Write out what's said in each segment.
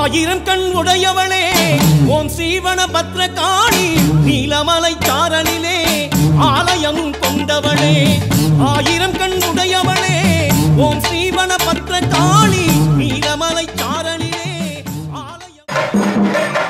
ஆயிரம் கண் உடையவளே ஓம் சீவன பத்ரகாளி நீலமலை சாரலிலே ஆலயம் கொண்டவளே ஆயிரம் கண் உடையவளே ஓம் சீவன பத்ரகாளி நீலமலை சாரலிலே ஆலயம்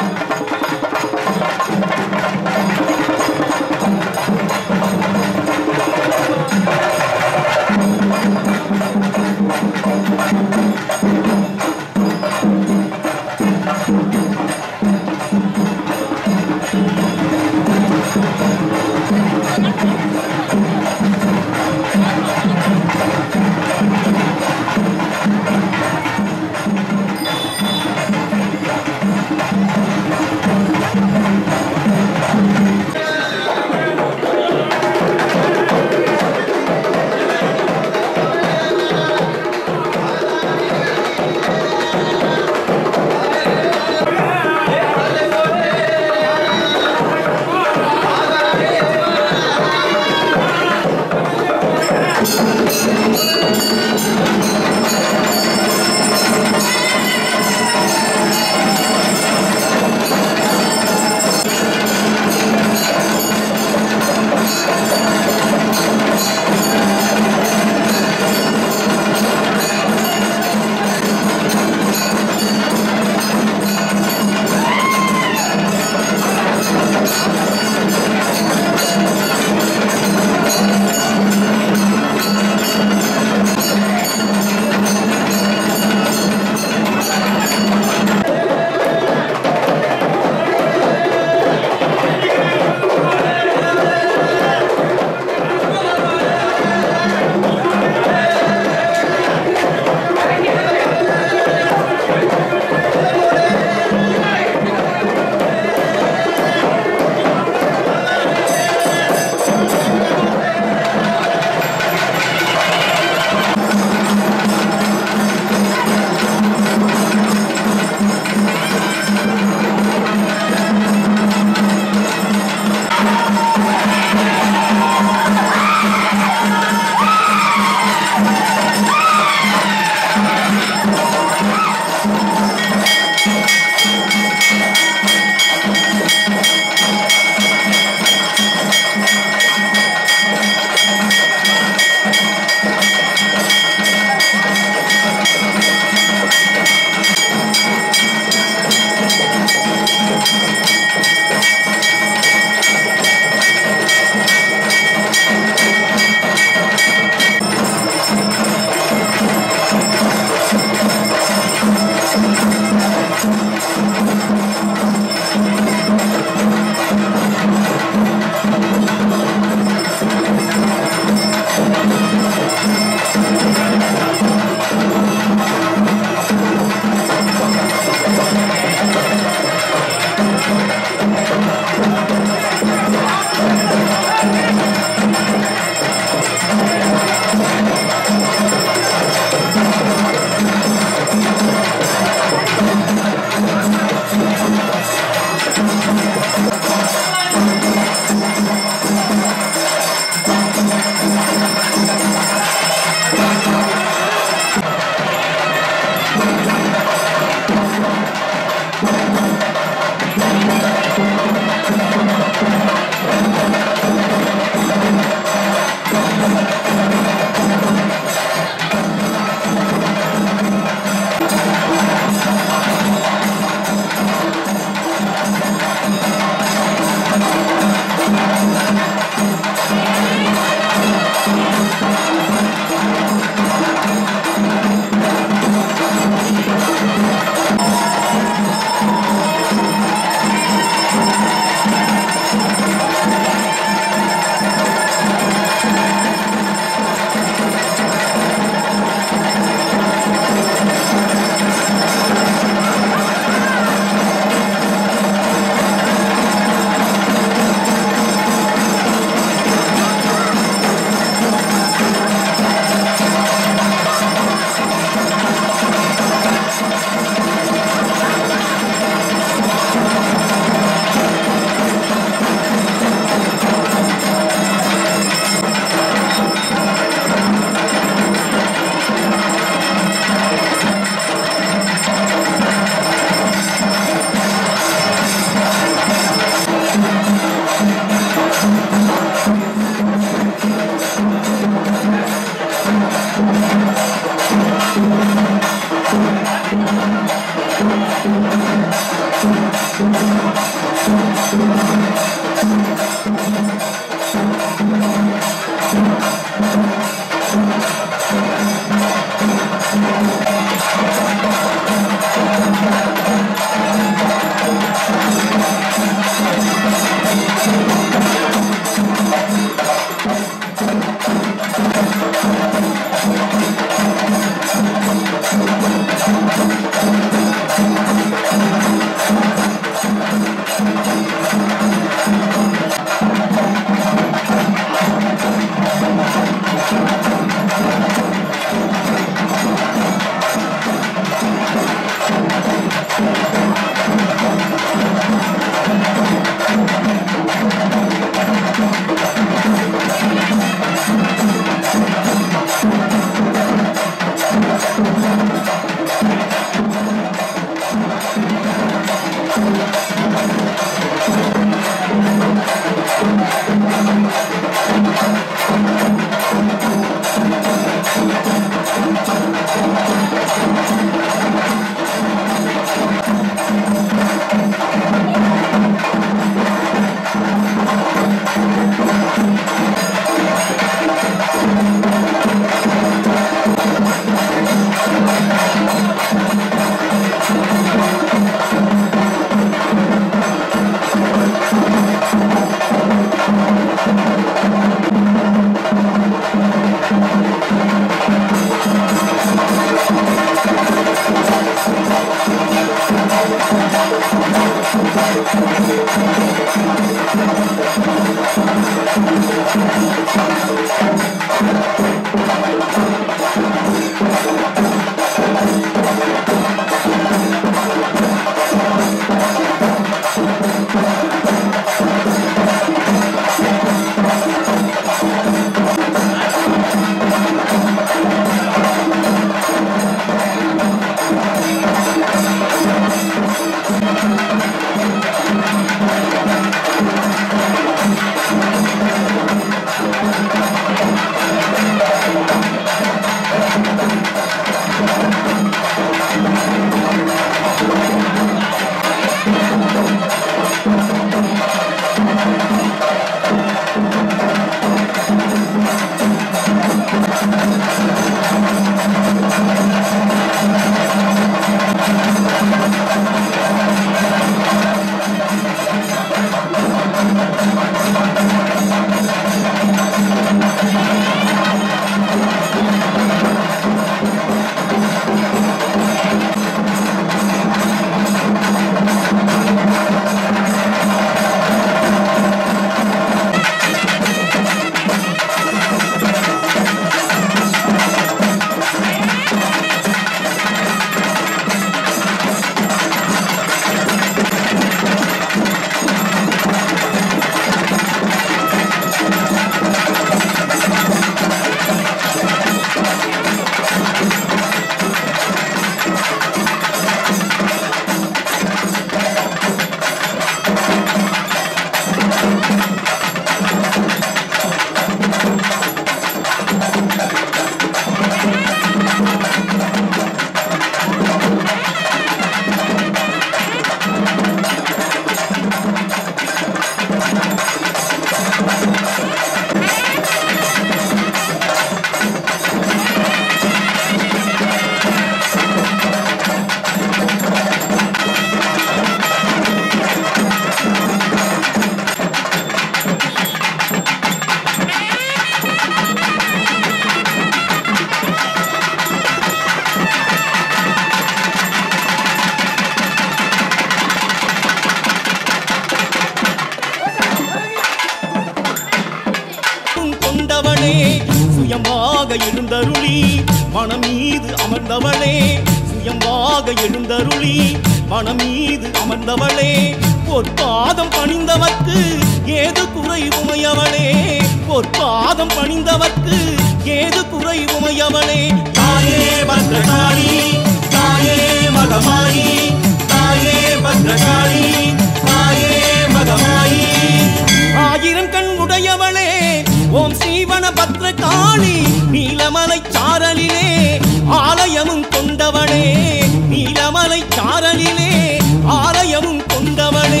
சுயம்பாக எழுந்தருளி மனம் மீது அமர்ந்தவளே சுயம்பாக எழுந்தருளி மனம் மீது அமர்ந்தவளே பொற்பாதம் பணிந்தவர்க்கு ஏது குறை உமையவளே பொற்பாதம் பணிந்தவர்க்கு ஏது குறை உமையவளே தாயே பத்ரகாளி தாயே மகமாயி தாயே பத்ரகாளி தாயே மகமாயி ஆயிரம் கண் உடையவளே ஓம் சீவன பத்ர காளி நீலமலை சாரலிலே ஆலயமும் கொண்டவளே நீலமலை சாரலிலே ஆலயமும் கொண்டவளே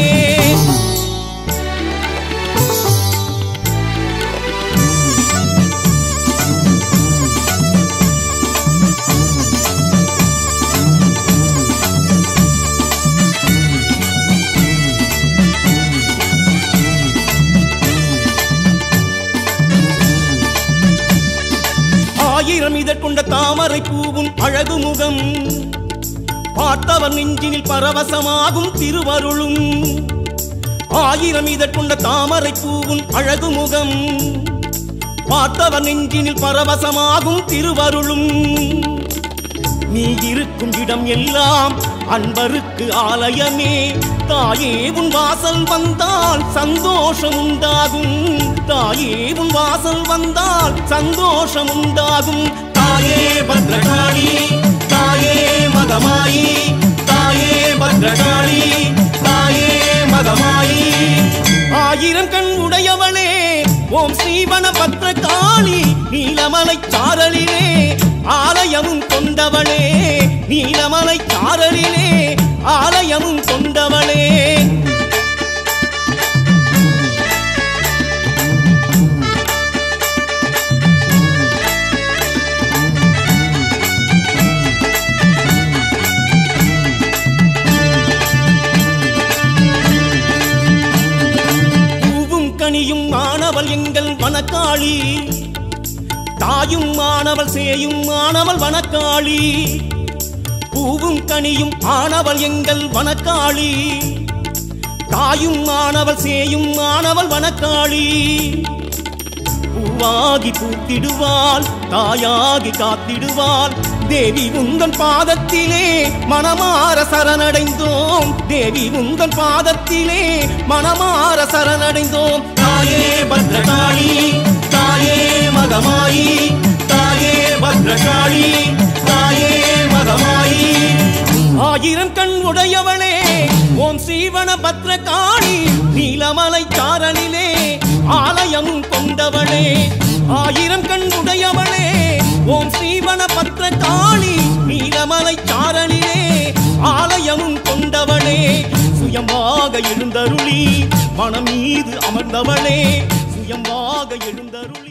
ஆயிரம் இதற்கொண்ட தாமரை பூவும் அழகு முகம் பார்த்தவர் நெஞ்சினில் பரவசமாகும் திருவருளும் ஆயிரம் இதற்கொண்ட தாமரை பூவும் அழகு முகம் பார்த்தவர் நெஞ்சினில் பரவசமாகும் திருவருளும் நீ இருக்கும் இடம் எல்லாம் அன்பருக்கு ஆலயமே தாயே உன் வாசல் வந்தால் சந்தோஷம் உண்டாகும் தாயே உன் வாசல் வந்தால் சந்தோஷம் உண்டாகும் தாயே பத்ரகாளி தாயே மகமாயி தாயே பத்ரகாளி தாயே மகமாயி ஆயிரம் கண் உடையவளே ஓம் ஸ்ரீவன பத்ர காளி நீலமலை சாரலிலே ஆலயமும் கொண்டவளே நீலமலை சாரலிலே ஆலயமும் கொண்டவளே பூவும் கனியும் மாணவள் எங்கள் வனக்காளி தாயும் மாணவள் சேயும் மாணவள் வனக்காளி பூவும் கனியும் ஆனவள் எங்கள் வனக்காளி தாயும் மாணவள் சேயும் மாணவள் வனக்காளி பூவாகி பூத்திடுவாள் தாயாகி காத்திடுவாள் தேவி உந்தன் பாதத்திலே மனமார சரணடைந்தோம் தேவி உந்தன் பாதத்திலே மனமார சரணடைந்தோம் தாயே பத்ரகாளி தாயே மகமாயி தாயே பத்ரகாளி தாயே மகமாயி ஆயிரம் கண் உடையவளே ஓம் சீவன பத்ர காளி நீலமலை சாரலிலே ஆலயமும் கொண்டவளே ஆயிரம் கண் உடையவளே ஓம் சீவன பத்ர காளி நீலமலை சாரலிலே ஆலயமும் கொண்டவளே சுயமாக எழுந்தருளி மனம் மீது அமர்ந்தவளே சுயமாக எழுந்தருளி